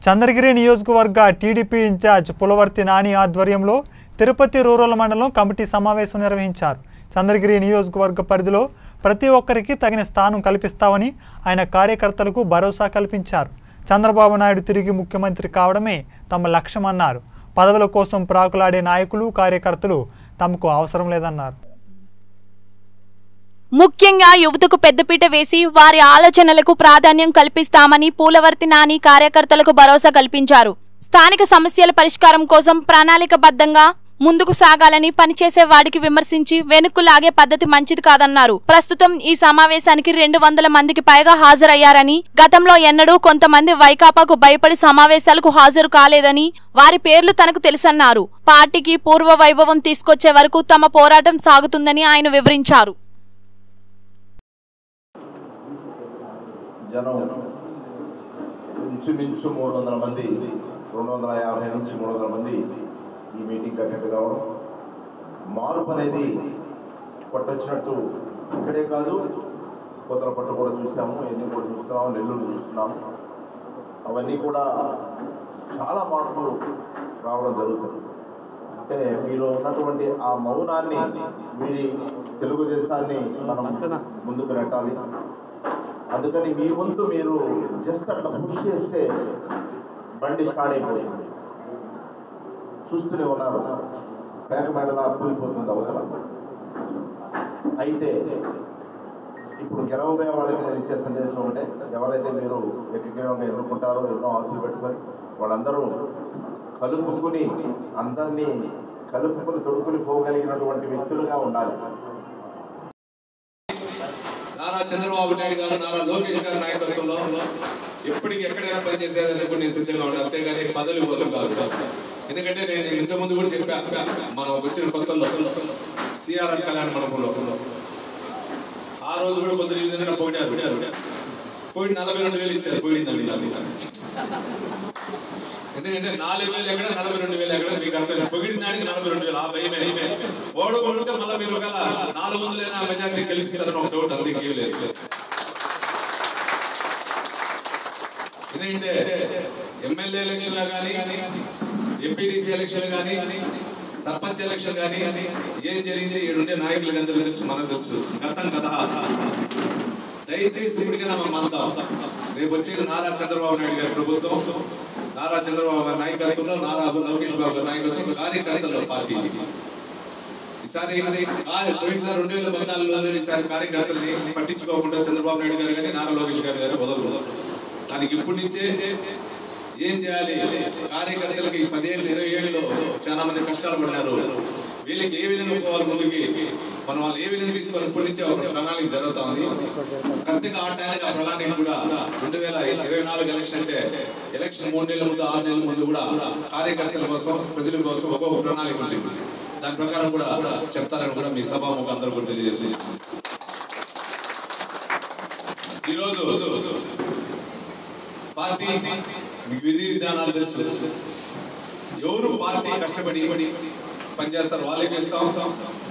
చంద్రగిరి నియోజకవర్గ TDP incharge Pulavarthi Nani ఆధ్వర్యంలో Tirupati rural మండలం కమిటీ సమావేశం నిర్వహించారు చంద్రగిరి నియోజకవర్గ పరిధిలో ప్రతి ఒక్కరికి తగిన స్థానం కల్పిస్తామని ఆయన కార్యకర్తలకు భరోసా కల్పించారు చంద్రబాబు నాయుడు తిరిగి ముఖ్యమంత్రి కావడమే తమ లక్ష్యమన్నారు పదవుల కోసం ప్రాకులాడే నాయకులు కార్యకర్తలు తమకు అవసరం లేదన్నారు ముఖ్యంగా యువతకు పెద్దపీట వేసి వారి ఆలోచనలకు ప్రాధాన్యం కల్పిస్తామని పూలవర్తి నాని కార్యకర్తలకు భరోసా కల్పించారు స్థానిక సమస్యల పరిష్కారం కోసం ప్రణాళికబద్ధంగా ముందుకు సాగాలని పనిచేసే వాడికి విమర్శించి వెనుక్కు లాగే పద్ధతి మంచిది కాదన్నారు ప్రస్తుతం ఈ సమావేశానికి రెండు వందల మందికి పైగా హాజరయ్యారని గతంలో ఎన్నడూ కొంతమంది వైకాపాకు భయపడి సమావేశాలకు హాజరు కాలేదని వారి పేర్లు తనకు తెలుసన్నారు పార్టీకి పూర్వ వైభవం తీసుకొచ్చే వరకు తమ పోరాటం సాగుతుందని ఆయన వివరించారు జనం ఇంచుమించు మూడు వందల మంది రెండు వందల యాభై నుంచి మూడు వందల మంది ఈ మీటింగ్ అటెండ్ కావడం మార్పు అనేది కొట్టొచ్చినట్టు ఇక్కడే కాదు కొత్తల పట్టు కూడా చూసాము ఎన్ని కూడా చూస్తున్నాము నెల్లూరు చూస్తున్నాము అవన్నీ కూడా చాలా మార్పులు రావడం జరుగుతుంది అంటే మీలో ఉన్నటువంటి ఆ మౌనాన్ని వీడి తెలుగుదేశాన్ని మనం ముందుకు నెట్టాలి అందుకని మీ వంతు మీరు జస్ట్ అట్లా పుష్ చేస్తే బండి స్టార్ట్ అయిపోయింది చూస్తూనే ఉన్నారు పేక మెడలా కూలిపోతుంది అవతల అయితే ఇప్పుడు గెలవబోయే వాళ్ళకి నేను ఇచ్చే సందేశం ఉంటే ఎవరైతే మీరు ఎక్కగిరంగా ఎదుర్కొంటారో ఎన్నో ఆశలు పెట్టుకొని వాళ్ళందరూ కలుపుకుని అందరినీ కలుపుకుని తొడుకుని పోగలిగినటువంటి వ్యక్తులుగా ఉండాలి నారా చంద్రబాబు నాయుడు గారు నారా లోకేష్ గారి నాయకత్వంలో ఎప్పటికి ఎక్కడైనా పనిచేసేదని కూడా నేను సిద్ధంగా ఉన్నాను అంతేగాని పదవి కోసం కాదు ఎందుకంటే నేను ఇంతకుముందు కూడా చెప్పా మనం వచ్చిన కొత్తలో సిఆర్ఆర్ కళ్యాణ మండపంలో ఆ రోజు కూడా కొందరు ఈ విధంగా పోయినారు పోయి నలభై రెండు వేలు ఇచ్చారు పోయిందండి నాకు ఎందుకంటే నాలుగు వేలు ఎక్కడ నలభై రెండు వేలు ఎక్కడ మీకు అర్థం పొగిడిన దానికి నలభై రెండు వేలు ఆ భయమే ఓడగొడితే మళ్ళీ మీరు ఒక నాలుగు వందలైనా మెజార్టీ గెలిపిస్తారని ఒక డౌట్ అంతే ఇంకేం లేదు ఎందుకంటే ఎమ్మెల్యే ఎలక్షన్ కానీ ఎంపీటీసీ ఎలక్షన్ కానీ సర్పంచ్ ఎలక్షన్ కానీ ఏం జరిగింది ఈడుండే నాయకులకు అందరూ తెలుసు మనకు తెలుసు గతం కదా దయచేసి ఇప్పటికైనా మనం అందాం రేపు వచ్చేది నారా చంద్రబాబు నాయుడు గారి ప్రభుత్వం నారా చంద్రబాబు గారి నాయకత్వంలో నారా లోకేష్ బాబు గారి నాయకత్వంలో కార్యకర్తల పార్టీ ఈసారి కాదు, పోయినసారి రెండు వేల పద్నాలుగులో ఈసారి కార్యకర్తల్ని పట్టించుకోకుండా చంద్రబాబు నాయుడు గారు కానీ నారా లోకేష్ గారు గారు వదలరు దానికి ఇప్పటి నుంచే ఏం చేయాలి కార్యకర్తలకి పదిహేను ఇరవై ఏళ్ళలో చాలా మంది కష్టాలు పడినారు వీళ్ళకి ఏ విధంగా పోవాలి ముందుకి మనం వాళ్ళు ఏ విధంగా తీసుకోవాలి ఇప్పటి నుంచే ఒక ప్రణాళిక జరుగుతా ఉంది కరెక్ట్ గా ఆ టైంకి ఆ ప్రణాళిక కూడా రెండు వేల ఇరవై నాలుగు ఎలక్షన్ అంటే ఎలక్షన్ మూడు నెలల ముందు ఆరు నెలల ముందు కూడా కార్యకర్తల కోసం ప్రజల కోసం ఒక్కొక్క ప్రణాళిక ఉంది దాని ప్రకారం కూడా చెప్తారని కూడా మీ సభాముఖం అందరూ కూడా తెలియజేసి ఈరోజు పార్టీ మీకు విధి విధానాలు తెలుసు ఎవరు పార్టీ కష్టపడి పనిచేస్తారు వాళ్ళే చేస్తాం